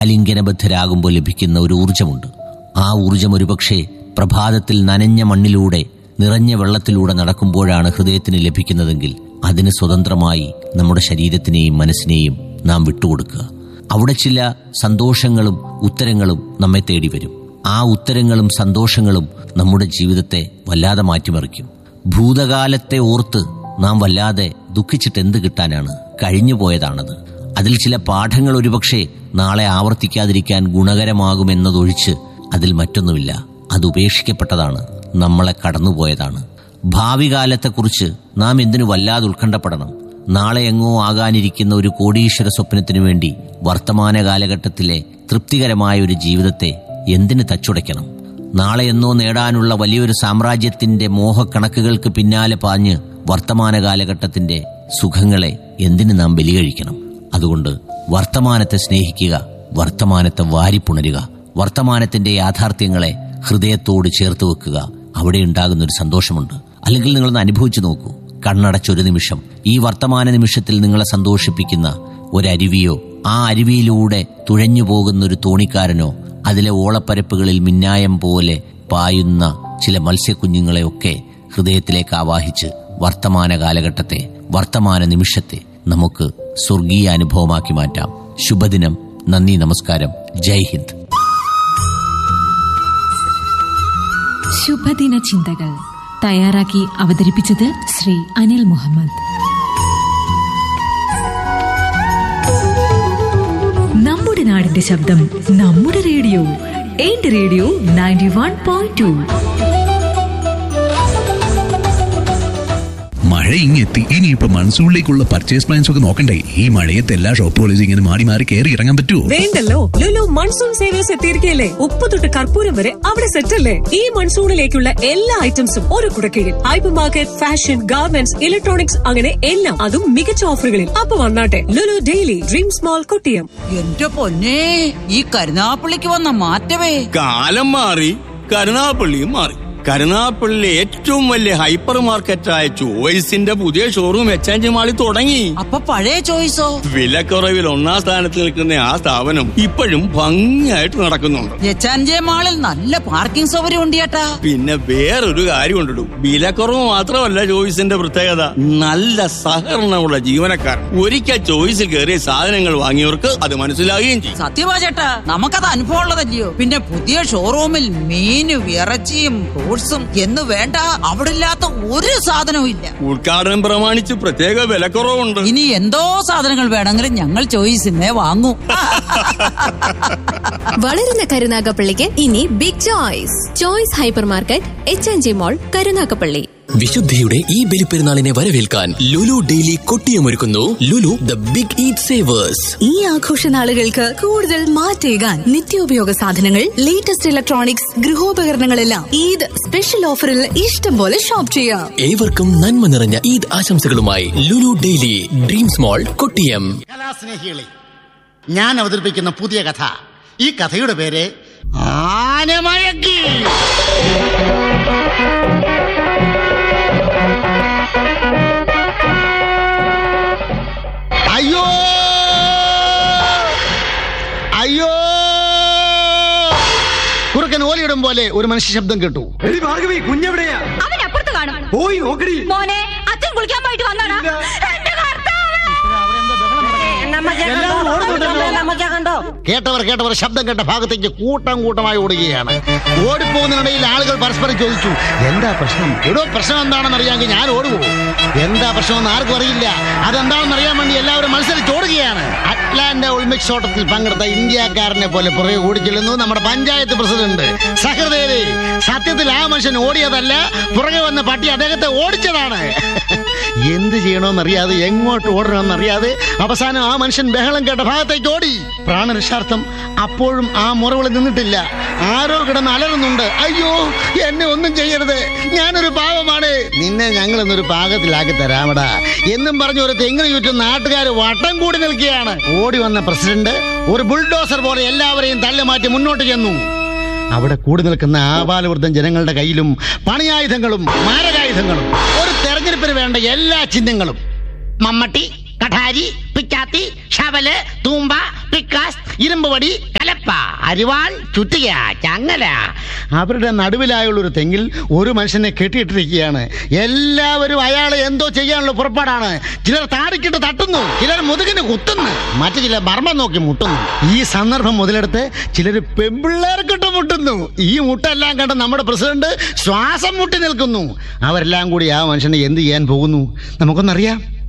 അലിംഗനബദ്ധരാകുമ്പോൾ ലഭിക്കുന്ന ഒരു ഊർജമുണ്ട് ആ ഊർജം ഒരുപക്ഷെ പ്രഭാതത്തിൽ നനഞ്ഞ മണ്ണിലൂടെ നിറഞ്ഞ വെള്ളത്തിലൂടെ നടക്കുമ്പോഴാണ് ഹൃദയത്തിന് ലഭിക്കുന്നതെങ്കിൽ അതിന് സ്വതന്ത്രമായി നമ്മുടെ ശരീരത്തിനെയും മനസ്സിനെയും നാം വിട്ടുകൊടുക്കുക അവിടെ ചില സന്തോഷങ്ങളും ഉത്തരങ്ങളും നമ്മെ തേടി വരും ആ ഉത്തരങ്ങളും സന്തോഷങ്ങളും നമ്മുടെ ജീവിതത്തെ വല്ലാതെ മാറ്റിമറിക്കും ഭൂതകാലത്തെ ഓർത്ത് നാം വല്ലാതെ ദുഃഖിച്ചിട്ട് എന്ത് കിട്ടാനാണ് കഴിഞ്ഞു പോയതാണത് അതിൽ ചില പാഠങ്ങൾ ഒരുപക്ഷെ നാളെ ആവർത്തിക്കാതിരിക്കാൻ ഗുണകരമാകുമെന്നതൊഴിച്ച് അതിൽ മറ്റൊന്നുമില്ല അത് ഉപേക്ഷിക്കപ്പെട്ടതാണ് നമ്മളെ കടന്നുപോയതാണ് ഭാവി കാലത്തെക്കുറിച്ച് നാം എന്തിനു വല്ലാതെ ഉത്കണ്ഠപ്പെടണം നാളെ എങ്ങോ ആകാനിരിക്കുന്ന ഒരു കോടീശ്വര സ്വപ്നത്തിനു വേണ്ടി വർത്തമാന കാലഘട്ടത്തിലെ തൃപ്തികരമായ ഒരു ജീവിതത്തെ എന്തിന് തച്ചുടയ്ക്കണം നാളെ എന്നോ നേടാനുള്ള വലിയൊരു സാമ്രാജ്യത്തിന്റെ മോഹക്കണക്കുകൾക്ക് പിന്നാലെ പാഞ്ഞ് വർത്തമാന കാലഘട്ടത്തിന്റെ സുഖങ്ങളെ എന്തിന് നാം ബലികഴിക്കണം അതുകൊണ്ട് വർത്തമാനത്തെ സ്നേഹിക്കുക വർത്തമാനത്തെ വാരിപ്പുണരുക വർത്തമാനത്തിന്റെ യാഥാർത്ഥ്യങ്ങളെ ഹൃദയത്തോട് ചേർത്ത് വെക്കുക അവിടെ ഉണ്ടാകുന്ന ഒരു സന്തോഷമുണ്ട് അല്ലെങ്കിൽ നിങ്ങളൊന്ന് അനുഭവിച്ചു നോക്കൂ കണ്ണടച്ചൊരു നിമിഷം ഈ വർത്തമാന നിമിഷത്തിൽ നിങ്ങളെ സന്തോഷിപ്പിക്കുന്ന ഒരരുവിയോ ആ അരുവിയിലൂടെ തുഴഞ്ഞു പോകുന്ന ഒരു തോണിക്കാരനോ അതിലെ ഓളപ്പരപ്പുകളിൽ മിന്നായം പോലെ പായുന്ന ചില മത്സ്യക്കുഞ്ഞുങ്ങളെയൊക്കെ ഹൃദയത്തിലേക്ക് ആവാഹിച്ച് വർത്തമാന കാലഘട്ടത്തെ വർത്തമാന നിമിഷത്തെ നമുക്ക് സ്വർഗീയ അനുഭവമാക്കി മാറ്റാം ശുഭദിനം നന്ദി നമസ്കാരം ജയ് ഹിന്ദ് ശുഭദിന ചിന്തകൾ തയ്യാറാക്കി അവതരിപ്പിച്ചത് ശ്രീ അനിൽ മുഹമ്മദ് നമ്മുടെ നാടിന്റെ ശബ്ദം നമ്മുടെ റേഡിയോ എന്റെ radio ninety one point two മഴ ഇങ്ങെത്തി ഇനിയിപ്പോ മൺസൂണിലേക്കുള്ള പർച്ചേസ് പ്ലാൻസ് ഒക്കെ നോക്കണ്ടേ ഈ മഴയത്ത് എല്ലാ ഷോപ്പുകളും ഇങ്ങനെ മാറി മാറി കയറി ഇറങ്ങാൻ പറ്റുമോ വേണ്ടല്ലോ ലുലു മൺസൂൺ സേവേഴ്സ് എത്തിയിരിക്കുകയല്ലേ ഉപ്പ് തൊട്ട് കർപ്പൂരം വരെ അവിടെ സെറ്റ് അല്ലേ ഈ മൺസൂണിലേക്കുള്ള എല്ലാ ഐറ്റംസും ഒരു കുടക്കീഴിൽ hyper market fashion garments electronics അങ്ങനെ എല്ലാം അതും മികച്ച ഓഫറുകളിൽ അപ്പൊ വന്നാട്ടെ Lulu daily dream small Kottiyam എന്റെ പൊന്നെ ഈ കരുനാപ്പള്ളിക്ക് വന്ന മാറ്റമേ കാലം മാറി കരുനാപ്പള്ളിയും മാറി കരുനാപ്പള്ളിയിലെ ഏറ്റവും വലിയ ഹൈപ്പർ മാർക്കറ്റായ ചോയ്സിന്റെ പുതിയ ഷോറൂം എച്ച് മാളിൽ തുടങ്ങി അപ്പൊ പഴയ ചോയ്സോ വിലക്കുറവിൽ ഒന്നാം സ്ഥാനത്ത് നിൽക്കുന്ന ആ സ്ഥാപനം ഇപ്പോഴും ഭംഗിയായിട്ട് നടക്കുന്നുണ്ട് എച്ചാൻജെ മാളിൽ നല്ല പാർക്കിംഗ് സൗകര്യം ഉണ്ട് ചേട്ടാ പിന്നെ വേറൊരു കാര്യം കൊണ്ടിടും വിലക്കുറവ് മാത്രമല്ല ചോയ്സിന്റെ പ്രത്യേകത നല്ല സഹകരണമുള്ള ജീവനക്കാർ ഒരിക്കൽ ചോയ്സിൽ കയറിയ സാധനങ്ങൾ വാങ്ങിയവർക്ക് അത് മനസ്സിലാകുകയും ചെയ്യും സത്യവാ ചേട്ടാ നമുക്കത് അനുഭവം ഉള്ളതല്ലയോ പിന്നെ പുതിയ ഷോറൂമിൽ മീനും ഇറച്ചിയും ഫ്രൂട്ട്സും എന്ന് വേണ്ട അവിടെ ഇല്ലാത്ത ഒരു സാധനവും ഇല്ല ഉദ്ഘാടനം പ്രമാണിച്ച് പ്രത്യേക വിലക്കുറവുണ്ട് ഇനി എന്തോ സാധനങ്ങൾ വേണമെങ്കിലും ഞങ്ങൾ ചോയ്സിന്നേ വാങ്ങൂ വളരുന്ന കരുനാഗപ്പള്ളിക്ക് ഇനി big choice choice hyper market H N G mall Karunagappally വിശുദ്ധിയുടെ ഈ ബലിപ്പെരുന്നാളിനെ വരവേൽക്കാൻ ലുലു ഡെയിലി കൊട്ടിയമൊരുക്കുന്നു Lulu the big eat savers ഈ ആഘോഷ നാളുകൾക്ക് കൂടുതൽ മാറ്റേകാൻ നിത്യോപയോഗ സാധനങ്ങൾ ലേറ്റസ്റ്റ് ഇലക്ട്രോണിക്സ് ഗൃഹോപകരണങ്ങളെല്ലാം ഈദ് സ്പെഷ്യൽ ഓഫറിൽ ഇഷ്ടം പോലെ ഷോപ്പ് ചെയ്യാം ഏവർക്കും നന്മ നിറഞ്ഞ ഈദ് ആശംസകളുമായി Lulu daily dreams mall Kottiyam കലാസ്നേഹികളെ ഞാൻ അവതരിപ്പിക്കുന്ന പുതിയ കഥ ഈ കഥയുടെ പേര് ആനമയക്കി അയ്യോ അയ്യോ കുറുക്കൻ ഓലിയിടും പോലെ ഒരു മനുഷ്യ ശബ്ദം കേട്ടു ഭാർഗവി കുഞ്ഞെവിടെയാ അവൻ അപ്പുറത്ത് കാണും പോയി നോക്കടി മോനെ അച്ഛൻ കുളിക്കാൻ പോയിട്ട് വന്നാടാ എന്റെ എല്ലാവരും ഓടുന്നുണ്ടല്ലോ. കേട്ടവർ കേട്ടവർ ശബ്ദം കേട്ട ഭാഗത്തേക്ക് കൂട്ടം കൂട്ടമായി ഓടുകയാണ് ഓടിപ്പോകുന്നതിനിടയിൽ ആളുകൾ പരസ്പരം ചോദിച്ചു എന്താ പ്രശ്നം എടോ പ്രശ്നം എന്താണെന്ന് അറിയാമെങ്കിൽ ഞാൻ ഓടുവോ എന്താ പ്രശ്നമെന്ന് ആർക്കും അറിയില്ല അതെന്താണെന്ന് അറിയാൻ വേണ്ടി എല്ലാവരും മത്സരിച്ച് ഓടുകയാണ് അറ്റ്ലാന്റ ഒളിമ്പിക്സ് ഓട്ടത്തിൽ പങ്കെടുത്ത ഇന്ത്യക്കാരനെ പോലെ പുറകെ ഓടിച്ചെല്ലുന്നു നമ്മുടെ പഞ്ചായത്ത് പ്രസിഡന്റ് സഹൃദയരെ സത്യത്തിൽ ആ മനുഷ്യൻ ഓടിയതല്ല പുറകെ വന്ന പട്ടി അദ്ദേഹത്തെ ഓടിച്ചതാണ് എന്ത് ചെയ്യണമെന്നറിയാതെ എങ്ങോട്ട് ഓടണമെന്നറിയാതെ അവസാനം ആ മനുഷ്യൻ ബഹളം കേട്ട ഭാഗത്തേക്ക് ഓടി പ്രാണരക്ഷാർത്ഥം അപ്പോഴും ആ മുറവിളി നിന്നിട്ടില്ല ആരോ കിടന്ന് അലറുന്നുണ്ട് അയ്യോ എന്നെ ഒന്നും ചെയ്യരുത് ഞാനൊരു പാവമാണ് നിന്നെ ഞങ്ങൾ ഇന്നൊരു പാകത്തിലാക്കി തരാമടാ എന്നും പറഞ്ഞ ഒരു തെങ്ങിന് ചുറ്റും നാട്ടുകാർ വട്ടം കൂടി നിൽക്കുകയാണ് ഓടി വന്ന പ്രസിഡന്റ് ഒരു ബുൾഡോസർ പോലെ എല്ലാവരെയും തള്ളിമാറ്റി മുന്നോട്ട് ചെന്നു അവിടെ കൂടി നിൽക്കുന്ന ആപാലവൃദ്ധം ജനങ്ങളുടെ കയ്യിലും പണിയായുധങ്ങളും മാരകായുധങ്ങളും ഒരു തെരഞ്ഞെടുപ്പിന് വേണ്ട എല്ലാ ചിഹ്നങ്ങളും മമ്മട്ടി കഠാരി പിക്കാത്തി ഷവല് തൂമ്പ പിക്കാസ് ഇരുമ്പ് വടി കലപ്പ അരിവാൾ ചുറ്റിക ചങ്ങല അവരുടെ നടുവിലായുള്ള ഒരു തെങ്ങിൽ ഒരു മനുഷ്യനെ കെട്ടിയിട്ടിരിക്കുകയാണ് എല്ലാവരും അയാളെ എന്തോ ചെയ്യാനുള്ള പുറപ്പാടാണ് ചിലർ താടിക്കിട്ട് തട്ടുന്നു ചിലർ മുതുകിന് കുത്തുന്നു മറ്റു ചിലർ മർമ്മം നോക്കി മുട്ടുന്നു ഈ സന്ദർഭം മുതലെടുത്ത് ചിലർ പെമ്പിള്ളേർക്കിട്ട് മുട്ടുന്നു ഈ മുട്ടെല്ലാം കണ്ട് നമ്മുടെ പ്രസിഡന്റ് ശ്വാസം മുട്ടി നിൽക്കുന്നു അവരെല്ലാം കൂടി ആ മനുഷ്യനെ എന്ത് ചെയ്യാൻ പോകുന്നു നമുക്കൊന്നറിയാം